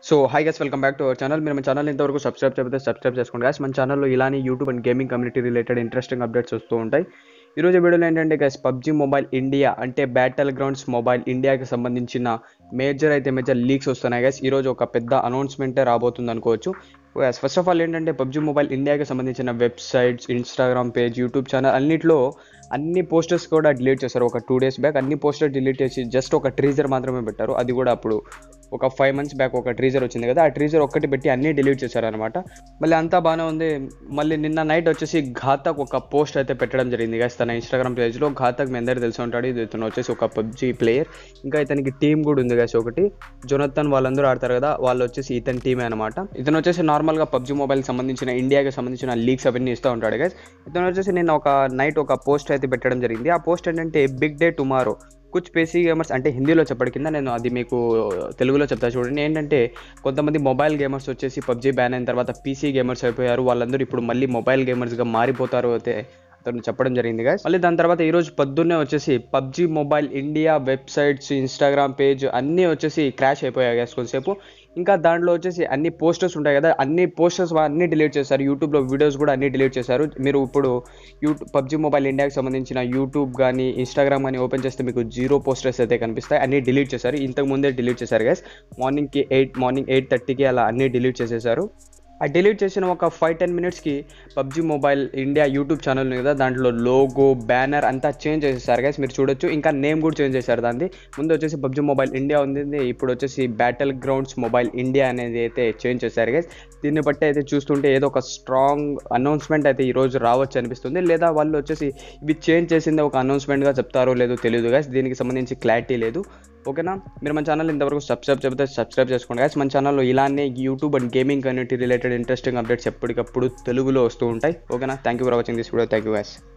so hi guys welcome back to our channel మీరు మన channel ఇంతవరకు సబ్స్క్రైబ్ చేయకపోతే సబ్స్క్రైబ్ చేసుకోండి గైస్ మన ఛానల్లో ఇలానే YouTube and gaming community related interesting updates వస్తూ ఉంటాయి ఈరోజు వీడియోలో ఏంటంటే గైస్ పబ్జీ మొబైల్ ఇండియా అంటే బ్యాటల్ గ్రౌండ్స్ మొబైల్ ఇండియాకి సంబంధించిన మేజర్ అయితే మేజర్ లీక్స్ వస్తున్నాయి గైస్ ఈరోజు ఒక పెద్ద అనౌన్స్మెంటే రాబోతుంది అనుకోవచ్చు ఫస్ట్ ఆఫ్ ఆల్ ఏంటంటే పబ్జీ మొబైల్ ఇండియాకి సంబంధించిన websites Instagram page YouTube channel అన్నిట్లో అన్ని పోస్టర్స్ కూడా డిలీట్ చేశారు ఒక టూ డేస్ బ్యాక్ అన్ని పోస్టర్ డిలీట్ చేసి జస్ట్ ఒక ట్రీజర్ మాత్రమే పెట్టారు అది కూడా అప్పుడు ఒక ఫైవ్ మంత్స్ బ్యాక్ ఒక ట్రీజర్ వచ్చింది కదా ఆ ట్రీజర్ ఒక్కటి పెట్టి అన్ని డిలీట్ చేశారనమాట మళ్ళీ అంతా బాగానే ఉంది మళ్ళీ నిన్న నైట్ వచ్చేసి ఘాతక్ ఒక పోస్ట్ అయితే పెట్టడం జరిగింది guys తన ఇన్స్టాగ్రామ్ పేజ్లో ఘాతక్ మీ అందరు తెలిసి ఉంటాడు ఇది ఇతను వచ్చేసి ఒక పబ్జీ ప్లేయర్ ఇంకా ఇతనికి టీం కూడా ఉంది guys ఒకటి జొనత్తన్ వాళ్ళందరూ ఆడతారు కదా వాళ్ళు వచ్చేసి ఇతని టీమే అనమాట ఇతను వచ్చేసి నార్మల్గా పబ్జీ మొబైల్ సంబంధించిన ఇండియాకి సంబంధించిన లీక్స్ అవన్నీ ఇస్తూ ఉంటాడు గైస్ ఇతను వచ్చేసి నిన్న ఒక నైట్ ఒక పోస్ట్ అయితే పెట్టడం జరిగింది ఆ పోస్ట్ ఏంటంటే బిగ్ డే టుమారో కుచ్ పేసీ గేమర్స్ అంటే హిందీలో చెప్పడం కింద నేను అది మీకు తెలుగులో చెప్తా చూడండి ఏంటంటే కొంతమంది మొబైల్ గేమర్స్ వచ్చేసి పబ్జీ బ్యాన్ అయిన తర్వాత పీసీ గేమర్స్ అయిపోయారు వాళ్ళందరూ ఇప్పుడు మళ్ళీ మొబైల్ గేమర్స్గా మారిపోతారు అయితే అతను చెప్పడం జరిగింది guys మళ్ళీ దాని తర్వాత ఈరోజు పొద్దున్నే వచ్చేసి PUBG mobile India websites Instagram page అన్నీ వచ్చేసి క్రాష్ అయిపోయాయి guys కొంతసేపు ఇంకా దాంట్లో వచ్చేసి అన్ని పోస్టర్స్ ఉంటాయి కదా అన్ని పోస్టర్స్ అన్ని డిలీట్ చేశారు యూట్యూబ్లో వీడియోస్ కూడా అన్ని డిలీట్ చేశారు మీరు ఇప్పుడు యూట్యూబ్ పబ్జీ మొబైల్ ఇండియాకి సంబంధించిన యూట్యూబ్ కానీ ఇన్స్టాగ్రామ్ కానీ ఓపెన్ చేస్తే మీకు జీరో పోస్టర్స్ అయితే కనిపిస్తాయి అన్ని డిలీట్ చేశారు ఇంతకు ముందే డిలీట్ చేశారు గైస్ మార్నింగ్కి ఎయిట్ మార్నింగ్ ఎయిట్ థర్టీకి అలా అన్ని డిలీట్ చేసేసారు ఆ డిలీట్ చేసిన ఒక ఫైవ్ టెన్ మినిట్స్కి PUBG mobile India YouTube channel ఉంది కదా దాంట్లో లోగో బ్యానర్ అంతా చేంజ్ చేసేసారు గైస్ మీరు చూడొచ్చు ఇంకా నేమ్ కూడా చేంజ్ చేశారు దాన్ని ముందు వచ్చేసి పబ్జీ మొబైల్ ఇండియా ఉంది ఇప్పుడు వచ్చేసి బ్యాటల్ గ్రౌండ్స్ మొబైల్ ఇండియా అనేది అయితే చేంజ్ చేశారు గైస్ దీన్ని బట్టి అయితే చూస్తుంటే ఏదో ఒక స్ట్రాంగ్ అనౌన్స్మెంట్ అయితే ఈరోజు రావచ్చు అనిపిస్తుంది లేదా వాళ్ళు వచ్చేసి ఇవి చేంజ్ చేసిందే ఒక అనౌన్స్మెంట్గా చెప్తారో లేదో తెలియదు గైస్ దీనికి సంబంధించి క్లారిటీ లేదు ఓకేనా మీరు మన ఛానల్ ఇంతవరకు సబ్స్క్రైబ్ చెబితే సబ్స్క్రైబ్ చేసుకోండి గైస్ మన ఛానల్లో ఇలానే YouTube and gaming community related interesting updates ఎప్పటికప్పుడు తెలుగులో వస్తూ ఉంటాయి ఓకేనా thank you for watching this video thank you guys